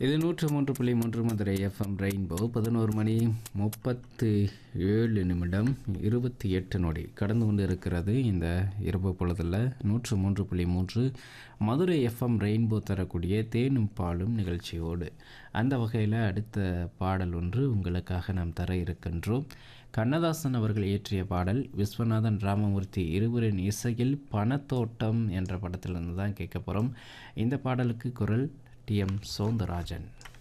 இது நூற்று மூன்று புள்ளி மூன்று மதுரை எஃப்எம் ரெயின்போ பதினோரு மணி முப்பத்து ஏழு நிமிடம் இருபத்தி எட்டு நொடி கடந்து கொண்டு இருக்கிறது இந்த இரவு பொழுதில் நூற்று மூன்று புள்ளி மூன்று மதுரை எஃப்எம் ரெயின்போ தரக்கூடிய தேனும் பாலும் நிகழ்ச்சியோடு அந்த வகையில் அடுத்த பாடல் ஒன்று உங்களுக்காக நாம் தர இருக்கின்றோம் கண்ணதாசன் அவர்கள் இயற்றிய பாடல் விஸ்வநாதன் ராமமூர்த்தி இருவரின் இசையில் பணத்தோட்டம் என்ற படத்திலிருந்து தான் கேட்க போகிறோம் இந்த பாடலுக்கு குரல் டி எம் சௌந்தரராஜன்